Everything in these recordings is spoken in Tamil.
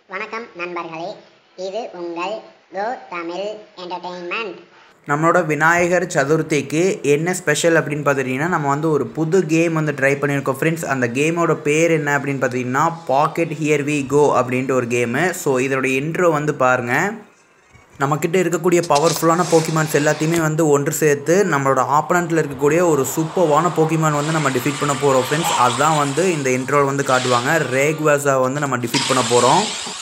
வணக்கம் நண்பர்களே இது உங்கள் கோ தமிழ் என்டர்டெயின்மெண்ட் நம்மளோட விநாயகர் சதுர்த்திக்கு என்ன ஸ்பெஷல் அப்படின்னு பார்த்துட்டிங்கன்னா நம்ம வந்து ஒரு புது கேம் வந்து ட்ரை பண்ணியிருக்கோம் ஃப்ரெண்ட்ஸ் அந்த கேமோட பேர் என்ன அப்படின்னு பார்த்தீங்கன்னா பாக்கெட் ஹியர் வி கோ அப்படின்ட்டு ஒரு கேமு ஸோ இதோட இன்ட்ரோ வந்து பாருங்கள் நம்மக்கிட்ட இருக்கக்கூடிய பவர்ஃபுல்லான போக்கிமான்ஸ் எல்லாத்தையுமே வந்து ஒன்று சேர்த்து நம்மளோட ஆப்பனண்ட்டில் இருக்கக்கூடிய ஒரு சூப்பர்வான போக்கிமான் வந்து நம்ம டிஃபீட் பண்ண போகிறோம் ஃப்ரெண்ட்ஸ் அதுதான் வந்து இந்த இன்ட்ரோவில் வந்து காட்டுவாங்க ரேக்வாஸா வந்து நம்ம டிஃபீட் பண்ண போகிறோம்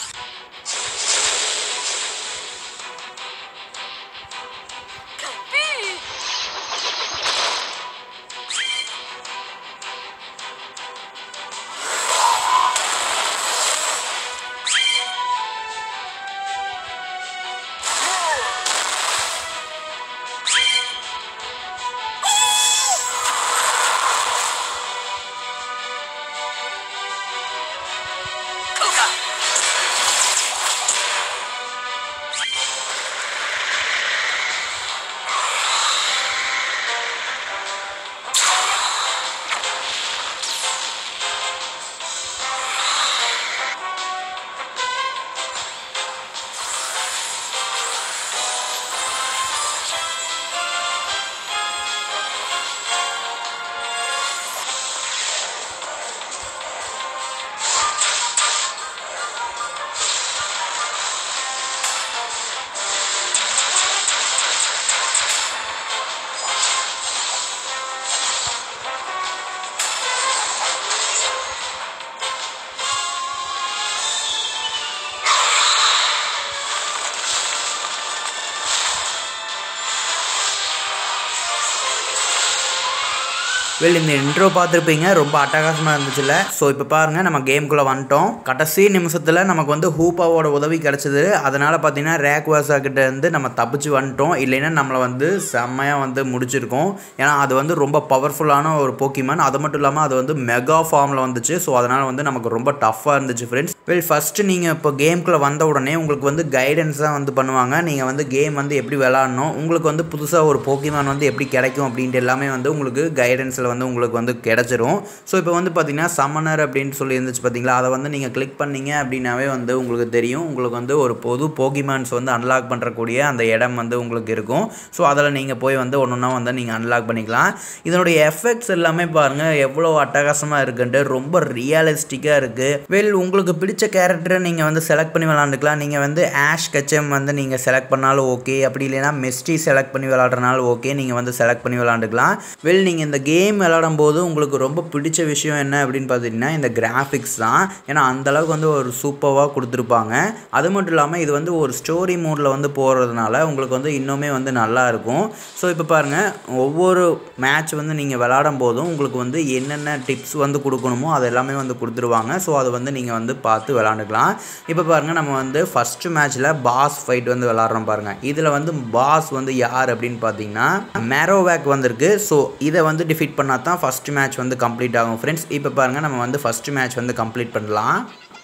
வெல் இந்த இன்ட்ரோ பார்த்துருப்பீங்க ரொம்ப அட்டகாசமாக இருந்துச்சுல்ல ஸோ இப்போ பாருங்கள் நம்ம கேம்குள்ளே வந்துட்டோம் கடைசி நிமிஷத்தில் நமக்கு வந்து ஹூப்பாவோட உதவி கிடச்சிது அதனால் பார்த்தீங்கன்னா ரேக் வாசா கிட்ட இருந்து நம்ம தப்பிச்சு வந்துட்டோம் இல்லைன்னா நம்மளை வந்து செம்மையாக வந்து முடிச்சிருக்கோம் ஏன்னா அது வந்து ரொம்ப பவர்ஃபுல்லான ஒரு போக்கிமான் அது மட்டும் இல்லாமல் அது வந்து மெகா ஃபார்மில் வந்துச்சு ஸோ அதனால் வந்து நமக்கு ரொம்ப டஃப்பாக இருந்துச்சு ஃப்ரெண்ட்ஸ் வெல் ஃபஸ்ட்டு நீங்கள் இப்போ கேம்குள்ளே வந்த உடனே உங்களுக்கு வந்து கைடன்ஸ் தான் வந்து பண்ணுவாங்க நீங்கள் வந்து கேம் வந்து எப்படி விளாட்ணும் உங்களுக்கு வந்து புதுசாக ஒரு போக்கிமான் வந்து எப்படி கிடைக்கும் அப்படின்ட்டு எல்லாமே வந்து உங்களுக்கு கைடன்ஸில் வந்து உங்களுக்கு வந்து கிடச்சிரும் ஸோ இப்போ வந்து பார்த்தீங்கன்னா சம்மனர் அப்படின்னு சொல்லி இருந்துச்சு பார்த்தீங்களா அதை வந்து நீங்கள் கிளிக் பண்ணீங்க அப்படின்னாவே வந்து உங்களுக்கு தெரியும் உங்களுக்கு வந்து ஒரு பொது போகிமான்ஸ் வந்து அன்லாக் பண்ணுறக்கூடிய அந்த இடம் வந்து உங்களுக்கு இருக்கும் ஸோ அதில் நீங்கள் போய் வந்து ஒன்று ஒன்றா வந்து நீங்கள் அன்லாக் பண்ணிக்கலாம் இதனுடைய எஃபெக்ட்ஸ் எல்லாமே பாருங்கள் எவ்வளோ அட்டகாசமாக இருக்குன்ட்டு ரொம்ப ரியலிஸ்டிக்காக இருக்குது வெல் உங்களுக்கு பிடிச்ச கேரக்டரை நீங்கள் வந்து செலக்ட் பண்ணி விளாண்டுக்கலாம் நீங்கள் வந்து ஆஷ் கச்சம் வந்து நீங்கள் செலக்ட் பண்ணாலும் ஓகே அப்படி இல்லைன்னா மெஸ்டி செலக்ட் பண்ணி விளாட்றனாலும் ஓகே நீங்கள் வந்து செலக்ட் பண்ணி விளாண்டுக்கலாம் வெல் நீங்கள் இந்த கேம் விளாடும் போது உங்களுக்கு ரொம்ப பிடிச்ச விஷயம் என்ன அப்படின்னு பார்த்தீங்கன்னா இந்த கிராஃபிக்ஸ் தான் ஏன்னா அந்தளவுக்கு வந்து ஒரு சூப்பராக கொடுத்துருப்பாங்க அது மட்டும் இல்லாமல் இது வந்து ஒரு ஸ்டோரி மூடில் வந்து போகிறதுனால உங்களுக்கு வந்து இன்னுமே வந்து நல்லா இருக்கும் ஸோ இப்போ பாருங்கள் ஒவ்வொரு மேட்ச் வந்து நீங்கள் விளாடும் போதும் உங்களுக்கு வந்து என்னென்ன டிப்ஸ் வந்து கொடுக்கணுமோ அது எல்லாமே வந்து கொடுத்துருவாங்க ஸோ அதை வந்து நீங்கள் வந்து பார்த்து விளாண்டுக்கலாம் இப்போ பாருங்கள் நம்ம வந்து ஃபஸ்ட்டு மேட்ச்சில் பாஸ் ஃபைட் வந்து விளாட்றோம் பாருங்கள் இதில் வந்து பாஸ் வந்து யார் அப்படின்னு பார்த்தீங்கன்னா மேரோவேக் வந்திருக்கு ஸோ இதை வந்து டிஃபீட் பண்ணால் தான் ஃபஸ்ட்டு மேட்ச் வந்து கம்ப்ளீட் ஆகும் ஃப்ரெண்ட்ஸ் இப்போ பாருங்கள் நம்ம வந்து ஃபஸ்ட்டு மேட்ச் வந்து கம்ப்ளீட் பண்ணலாம்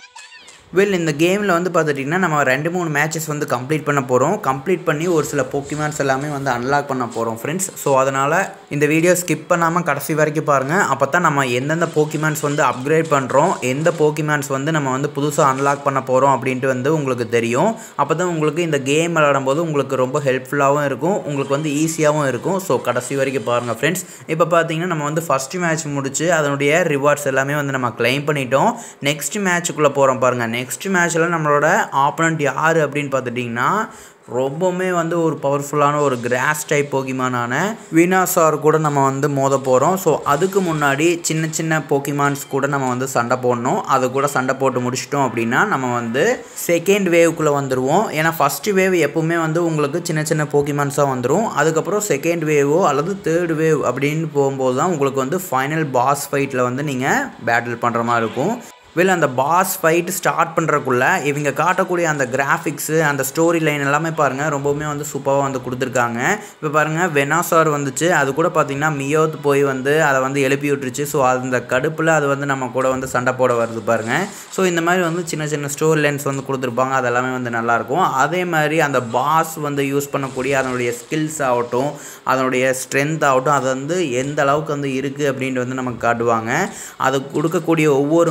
வெல் இந்த கேமில் வந்து பார்த்துட்டிங்கன்னா நம்ம ரெண்டு மூணு மேட்சஸ் வந்து கம்ப்ளீட் பண்ண போகிறோம் கம்ப்ளீட் பண்ணி ஒரு சில போக்கிமான்ஸ் எல்லாமே வந்து அன்லாக் பண்ண போகிறோம் ஃப்ரெண்ட்ஸ் ஸோ அதனால் இந்த வீடியோ ஸ்கிப் பண்ணாமல் கடைசி வரைக்கும் பாருங்கள் அப்போ தான் நம்ம எந்தெந்த போக்கிமான்ஸ் வந்து அப்கிரேட் பண்ணுறோம் எந்த போக்கிமான்ஸ் வந்து நம்ம வந்து புதுசாக அன்லாக் பண்ண போகிறோம் அப்படின்ட்டு வந்து உங்களுக்கு தெரியும் அப்போ தான் உங்களுக்கு இந்த கேம் விளாடும் போது உங்களுக்கு ரொம்ப ஹெல்ப்ஃபுல்லாகவும் இருக்கும் உங்களுக்கு வந்து ஈஸியாகவும் இருக்கும் ஸோ கடைசி வரைக்கும் பாருங்கள் ஃப்ரெண்ட்ஸ் இப்போ பார்த்தீங்கன்னா நம்ம வந்து ஃபஸ்ட்டு மேட்ச் முடிச்சு அதனுடைய ரிவார்ட்ஸ் எல்லாமே வந்து நம்ம கிளைம் பண்ணிட்டோம் நெக்ஸ்ட் மேட்ச்சுக்குள்ளே போகிறோம் பாருங்கள் நெக்ஸ்ட் மேட்ச்சில் நம்மளோட ஆப்பனண்ட் யார் அப்படின்னு பார்த்துட்டிங்கன்னா ரொம்பவுமே வந்து ஒரு பவர்ஃபுல்லான ஒரு கிராஸ் டைப் போக்கிமானான வீனாசார் கூட நம்ம வந்து மோத போகிறோம் ஸோ அதுக்கு முன்னாடி சின்ன சின்ன போக்கிமான்ஸ் கூட நம்ம வந்து சண்டை போடணும் அது கூட சண்டை போட்டு முடிச்சிட்டோம் அப்படின்னா நம்ம வந்து செகண்ட் வேவுக்குள்ளே வந்துடுவோம் ஏன்னா ஃபஸ்ட்டு வேவ் எப்பவுமே வந்து உங்களுக்கு சின்ன சின்ன போக்கிமான்ஸாக வந்துடும் அதுக்கப்புறம் செகண்ட் வேவோ அல்லது தேர்ட் வேவ் அப்படின்னு போகும்போது தான் உங்களுக்கு வந்து ஃபைனல் பாஸ் ஃபைட்டில் வந்து நீங்கள் பேட்டில் பண்ணுற மாதிரி இருக்கும் வெளில அந்த பாஸ் ஃபைட் ஸ்டார்ட் பண்ணுறக்குள்ள இவங்க காட்டக்கூடிய அந்த கிராஃபிக்ஸு அந்த ஸ்டோரி லைன் எல்லாமே பாருங்கள் ரொம்பவுமே வந்து சூப்பராக வந்து கொடுத்துருக்காங்க இப்போ பாருங்கள் வெனாசார் வந்துச்சு அது கூட பார்த்தீங்கன்னா மியோத் போய் வந்து அதை வந்து எழுப்பி விட்டுருச்சு ஸோ அந்த கடுப்பில் அது வந்து நம்ம கூட வந்து சண்டை போட வருது பாருங்கள் ஸோ இந்த மாதிரி வந்து சின்ன சின்ன ஸ்டோரி லைன்ஸ் வந்து கொடுத்துருப்பாங்க அதெல்லாமே வந்து நல்லாயிருக்கும் அதே மாதிரி அந்த பாஸ் வந்து யூஸ் பண்ணக்கூடிய அதனுடைய ஸ்கில்ஸ் ஆகட்டும் அதனுடைய ஸ்ட்ரென்த் ஆகட்டும் அது வந்து எந்த அளவுக்கு வந்து இருக்குது அப்படின்ட்டு வந்து நமக்கு காட்டுவாங்க அது கொடுக்கக்கூடிய ஒவ்வொரு மூவ்ஸுமே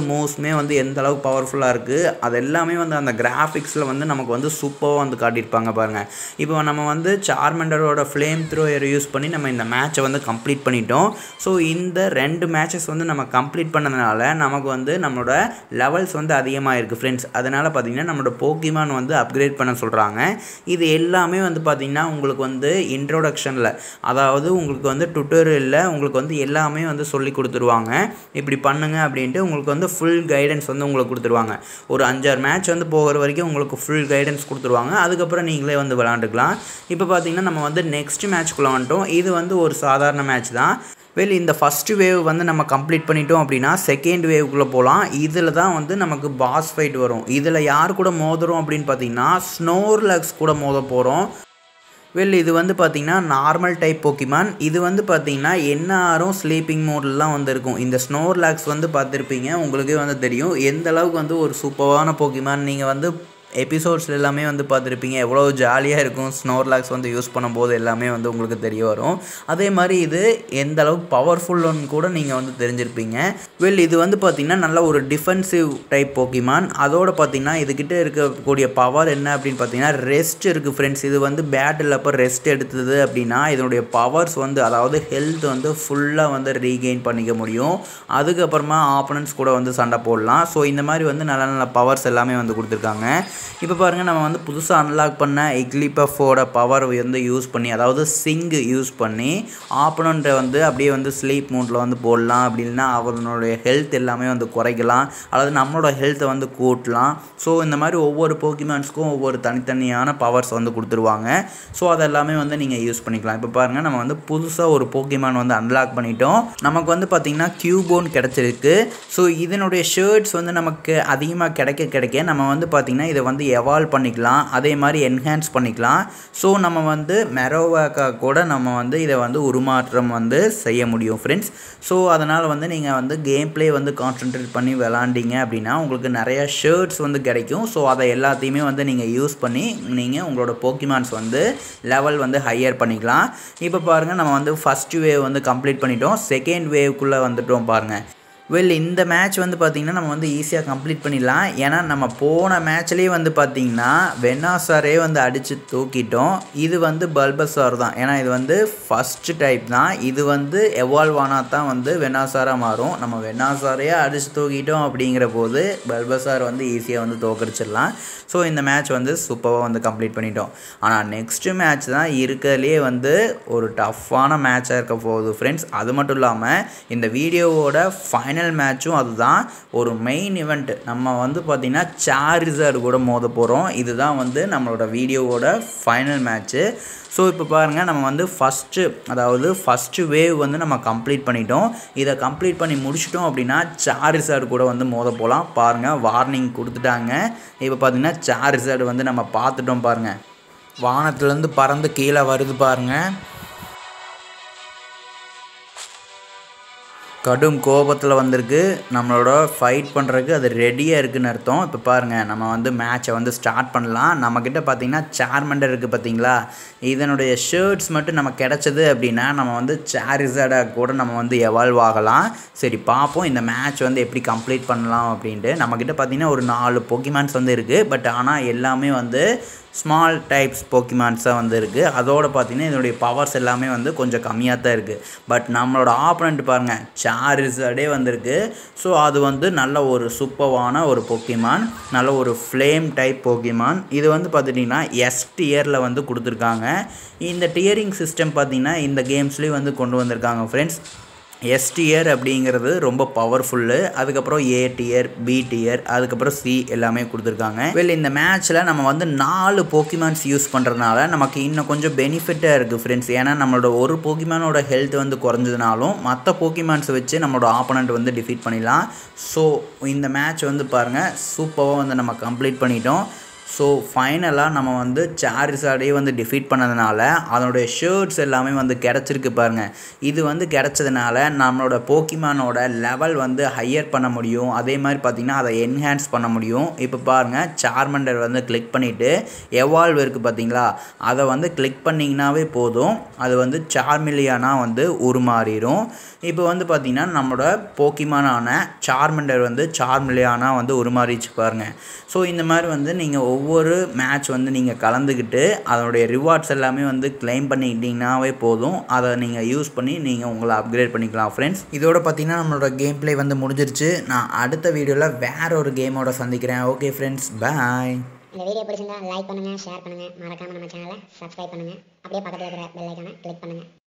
மூவ்மெண்ட்ஸுமே வந்து எந்த அளவுக்கு பவர்ஃபுல்லாக இருக்குது அது எல்லாமே வந்து அந்த கிராஃபிக்ஸில் வந்து நமக்கு வந்து சூப்பராக வந்து காட்டியிருப்பாங்க பாருங்கள் இப்போ நம்ம வந்து சார்மெண்டரோட ஃப்ளேம் த்ரோயர் யூஸ் பண்ணி நம்ம இந்த மேட்சை வந்து கம்ப்ளீட் பண்ணிட்டோம் ஸோ இந்த ரெண்டு மேட்சஸ் வந்து நம்ம கம்ப்ளீட் பண்ணதுனால நமக்கு வந்து நம்மளோட லெவல்ஸ் வந்து அதிகமாக இருக்குது ஃப்ரெண்ட்ஸ் அதனால் பார்த்திங்கன்னா நம்மளோட போக்கிமான் வந்து அப்கிரேட் பண்ண சொல்கிறாங்க இது எல்லாமே வந்து பார்த்திங்கன்னா உங்களுக்கு வந்து இன்ட்ரோடக்ஷனில் அதாவது உங்களுக்கு வந்து டுட்டோரியலில் உங்களுக்கு வந்து எல்லாமே வந்து சொல்லி கொடுத்துருவாங்க இப்படி பண்ணுங்க அப்படின்ட்டு உங்களுக்கு வந்து ஃபுல் கைடன்ஸ் வந்து உங்களுக்கு கொடுத்துருவாங்க ஒரு அஞ்சாறு மேட்ச் வந்து போகிற வரைக்கும் உங்களுக்கு ஃபுல் கைடன்ஸ் கொடுத்துருவாங்க அதுக்கப்புறம் நீங்களே வந்து விளாண்டுக்கலாம் இப்போ பார்த்தீங்கன்னா நம்ம வந்து நெக்ஸ்ட் மேட்ச்க்குள்ளே வந்துட்டோம் இது வந்து ஒரு சாதாரண மேட்ச் தான் வெல் இந்த ஃபஸ்ட்டு வேவ் வந்து நம்ம கம்ப்ளீட் பண்ணிட்டோம் அப்படின்னா செகண்ட் வேவ்க்குள்ளே போகலாம் இதில் தான் வந்து நமக்கு பாஸ் ஃபைட் வரும் இதில் யார் கூட மோதுறோம் அப்படின்னு பார்த்தீங்கன்னா ஸ்னோர்லக்ஸ் கூட மோத போகிறோம் வெல் இது வந்து பார்த்திங்கன்னா நார்மல் டைப் போக்கிமான் இது வந்து பார்த்திங்கன்னா எந்நேரம் ஸ்லீப்பிங் மோட்லாம் வந்து இருக்கும் இந்த ஸ்னோர்லாக்ஸ் வந்து பார்த்துருப்பீங்க உங்களுக்கே வந்து தெரியும் எந்த அளவுக்கு வந்து ஒரு சூப்பரான போக்கிமான் நீங்கள் வந்து எபிசோட்ஸ் எல்லாமே வந்து பார்த்துருப்பீங்க எவ்வளோ ஜாலியாக இருக்கும் ஸ்னோர்லாக்ஸ் வந்து யூஸ் பண்ணும்போது எல்லாமே வந்து உங்களுக்கு தெரிய வரும் அதே மாதிரி இது எந்த அளவுக்கு பவர்ஃபுல்லுன்னு கூட நீங்கள் வந்து தெரிஞ்சிருப்பீங்க வெல் இது வந்து பார்த்திங்கன்னா நல்ல ஒரு டிஃபென்சிவ் டைப் போக்கிமான் அதோட பார்த்திங்கன்னா இதுக்கிட்ட இருக்கக்கூடிய பவர் என்ன அப்படின்னு பார்த்தீங்கன்னா ரெஸ்ட் இருக்குது ஃப்ரெண்ட்ஸ் இது வந்து பேட்டில் அப்போ ரெஸ்ட் எடுத்தது அப்படின்னா இதனுடைய பவர்ஸ் வந்து அதாவது ஹெல்த் வந்து ஃபுல்லாக வந்து ரீகெயின் பண்ணிக்க முடியும் அதுக்கப்புறமா ஆப்பனன்ஸ் கூட வந்து சண்டை போடலாம் ஸோ இந்த மாதிரி வந்து நல்ல நல்ல பவர்ஸ் எல்லாமே வந்து கொடுத்துருக்காங்க இப்போ பாருங்கள் நம்ம வந்து புதுசாக அன்லாக் பண்ண எக்லிபஃபோட பவர் வந்து யூஸ் பண்ணி அதாவது சிங் யூஸ் பண்ணி ஆப்பனண்ட்டை வந்து அப்படியே வந்து ஸ்லீப் மூட்டில் வந்து போடலாம் அப்படின்னா அவனுடைய ஹெல்த் எல்லாமே வந்து குறைக்கலாம் அதாவது நம்மளோட ஹெல்த்தை வந்து கூட்டலாம் ஸோ இந்த மாதிரி ஒவ்வொரு போக்கிமான்ஸ்க்கும் ஒவ்வொரு தனித்தனியான பவர்ஸ் வந்து கொடுத்துருவாங்க ஸோ அதெல்லாமே வந்து நீங்கள் யூஸ் பண்ணிக்கலாம் இப்போ பாருங்கள் நம்ம வந்து புதுசாக ஒரு போக்கிமான் வந்து அன்லாக் பண்ணிட்டோம் நமக்கு வந்து பார்த்திங்கன்னா கியூபோன் கிடச்சிருக்கு ஸோ இதனுடைய ஷர்ட்ஸ் வந்து நமக்கு அதிகமாக கிடைக்க கிடைக்க நம்ம வந்து பார்த்திங்கன்னா இதை வந்து எவால்வ் பண்ணிக்கலாம் அதே மாதிரி என்ஹான்ஸ் பண்ணிக்கலாம் ஸோ நம்ம வந்து மெரோவாக்கா கூட நம்ம வந்து இதை வந்து உருமாற்றம் வந்து செய்ய முடியும் ஃப்ரெண்ட்ஸ் ஸோ அதனால் வந்து நீங்கள் வந்து கேம் ப்ளே வந்து கான்சென்ட்ரேட் பண்ணி விளாண்டிங்க அப்படின்னா உங்களுக்கு நிறையா ஷர்ட்ஸ் வந்து கிடைக்கும் ஸோ அதை எல்லாத்தையுமே வந்து நீங்கள் யூஸ் பண்ணி நீங்கள் உங்களோட போக்கிமான்ஸ் வந்து லெவல் வந்து ஹையர் பண்ணிக்கலாம் இப்போ பாருங்கள் நம்ம வந்து ஃபஸ்ட்டு வேவ் வந்து கம்ப்ளீட் பண்ணிட்டோம் செகண்ட் வேவ்க்குள்ளே வந்துட்டோம் பாருங்கள் வெல் இந்த மேட்ச் வந்து பார்த்திங்கன்னா நம்ம வந்து ஈஸியாக கம்ப்ளீட் பண்ணிடலாம் ஏன்னா நம்ம போன மேட்ச்லேயே வந்து பார்த்திங்கன்னா வெனாசாரே வந்து அடித்து தூக்கிட்டோம் இது வந்து பல்பசார் தான் ஏன்னா இது வந்து ஃபஸ்ட்டு டைப் தான் இது வந்து எவால்வ் ஆனால் தான் வந்து வெனாசாராக மாறும் நம்ம வெனாசாரையே அடித்து தூக்கிட்டோம் அப்படிங்கிற போது பல்பசார் வந்து ஈஸியாக வந்து தோக்கடிச்சிடலாம் ஸோ இந்த மேட்ச் வந்து சூப்பராக வந்து கம்ப்ளீட் பண்ணிட்டோம் ஆனால் நெக்ஸ்ட்டு மேட்ச் தான் இருக்கிறதுலே வந்து ஒரு டஃப்பான மேட்சாக இருக்க போகுது ஃப்ரெண்ட்ஸ் அது மட்டும் இல்லாமல் இந்த வீடியோவோட ஃபைனல் மேட்ச்சும் அதுதான் ஒரு மெயின் இவெண்ட் நம்ம வந்து பார்த்திங்கன்னா சாரிசர் கூட மோத போகிறோம் இதுதான் வந்து நம்மளோட வீடியோவோட ஃபைனல் மேட்ச்சு ஸோ இப்போ பாருங்கள் நம்ம வந்து ஃபஸ்ட்டு அதாவது ஃபஸ்ட்டு வேவ் வந்து நம்ம கம்ப்ளீட் பண்ணிட்டோம் இதை கம்ப்ளீட் பண்ணி முடிச்சிட்டோம் அப்படின்னா சாரிசார்டு கூட வந்து மோத போகலாம் பாருங்கள் வார்னிங் கொடுத்துட்டாங்க இப்போ பார்த்தீங்கன்னா சாரிசார்டு வந்து நம்ம பார்த்துட்டோம் பாருங்கள் வானத்துலேருந்து பறந்து கீழே வருது பாருங்கள் கடும் கோபத்தில் வந்திருக்கு நம்மளோட ஃபைட் பண்ணுறதுக்கு அது ரெடியாக இருக்குதுன்னு அர்த்தம் இப்போ பாருங்கள் நம்ம வந்து மேட்சை வந்து ஸ்டார்ட் பண்ணலாம் நம்மக்கிட்ட பார்த்தீங்கன்னா சேர்மண்டர் இருக்குது பார்த்தீங்களா இதனுடைய ஷர்ட்ஸ் மட்டும் நம்ம கிடச்சது அப்படின்னா நம்ம வந்து சாரிசடாக கூட நம்ம வந்து எவால்வ் ஆகலாம் சரி பார்ப்போம் இந்த மேட்ச் வந்து எப்படி கம்ப்ளீட் பண்ணலாம் அப்படின்ட்டு நம்மக்கிட்ட பார்த்தீங்கன்னா ஒரு நாலு பொக்கிமான்ஸ் வந்து இருக்குது பட் ஆனால் எல்லாமே வந்து ஸ்மால் டைப்ஸ் போக்கிமான்ஸாக வந்து இருக்குது அதோடு பார்த்தீங்கன்னா இதனுடைய பவர்ஸ் எல்லாமே வந்து கொஞ்சம் கம்மியாக தான் இருக்குது பட் நம்மளோட ஆப்பனண்ட் பாருங்கள் சாரிசடே வந்திருக்கு ஸோ அது வந்து நல்ல ஒரு சூப்பரான ஒரு பொக்கிமான் நல்ல ஒரு ஃப்ளேம் டைப் போக்கிமான் இது வந்து பார்த்துட்டிங்கன்னா எஸ் டியரில் வந்து கொடுத்துருக்காங்க இந்த டியரிங் சிஸ்டம் பார்த்திங்கன்னா இந்த கேம்ஸ்லேயும் வந்து கொண்டு வந்திருக்காங்க ஃப்ரெண்ட்ஸ் எஸ் டியர் அப்படிங்கிறது ரொம்ப பவர்ஃபுல்லு அதுக்கப்புறம் ஏ டியர் பி டியர் அதுக்கப்புறம் சி எல்லாமே கொடுத்துருக்காங்க வெல் இந்த மேட்ச்சில் நம்ம வந்து நாலு போக்கிமான்ஸ் யூஸ் பண்ணுறதுனால நமக்கு இன்னும் கொஞ்சம் பெனிஃபிட்டாக இருக்குது ஃப்ரெண்ட்ஸ் ஏன்னா நம்மளோட ஒரு போக்கிமானோட ஹெல்த் வந்து குறைஞ்சதுனாலும் மற்ற போக்கிமான்ஸை வச்சு நம்மளோட ஆப்போனண்ட் வந்து டிஃபீட் பண்ணிடலாம் ஸோ இந்த மேட்ச் வந்து பாருங்கள் சூப்பராக வந்து நம்ம கம்ப்ளீட் பண்ணிட்டோம் ஸோ ஃபைனலாக நம்ம வந்து சாரிசாடையே வந்து டிஃபீட் பண்ணதுனால அதனுடைய ஷர்ட்ஸ் எல்லாமே வந்து கிடச்சிருக்கு பாருங்க இது வந்து கிடச்சதுனால நம்மளோட போக்கிமானோட லெவல் வந்து ஹையர் பண்ண முடியும் அதே மாதிரி பார்த்திங்கன்னா அதை என்ஹான்ஸ் பண்ண முடியும் இப்போ பாருங்கள் சார்மண்டர் வந்து கிளிக் பண்ணிவிட்டு எவால்வ் இருக்குது பார்த்தீங்களா அதை வந்து கிளிக் பண்ணிங்கனாவே போதும் அது வந்து சார்மிலியானா வந்து உருமாறிடும் இப்போ வந்து பார்த்திங்கன்னா நம்மளோட போக்கிமானான சார்மண்டர் வந்து சார்மிலியானா வந்து உருமாறிச்சு பாருங்கள் ஸோ இந்த மாதிரி வந்து நீங்கள் ஒவ்வொரு மேட்ச் வந்து நீங்கள் கலந்துக்கிட்டு அதனுடைய ரிவார்ட்ஸ் எல்லாமே வந்து கிளைம் பண்ணிக்கிட்டிங்கனாவே போதும் அதை நீங்கள் யூஸ் பண்ணி நீங்கள் உங்களை அப்கிரேட் பண்ணிக்கலாம் ஃப்ரெண்ட்ஸ் இதோட பார்த்தீங்கன்னா நம்மளோட கேம் ப்ளே வந்து முடிஞ்சிருச்சு நான் அடுத்த வீடியோவில் வேற ஒரு கேமோட சந்திக்கிறேன் ஓகே ஃப்ரெண்ட்ஸ் பாய் இந்த வீடியோ பிடிச்சிருந்தா லைக் பண்ணுங்க ஷேர் பண்ணுங்க மறக்காம நம்ம சேனலை சப்ஸ்கிரைப் பண்ணுங்க அப்படியே பக்கத்தில் இருக்கிற பெல் ஐக்கானை கிளிக் பண்ணுங்க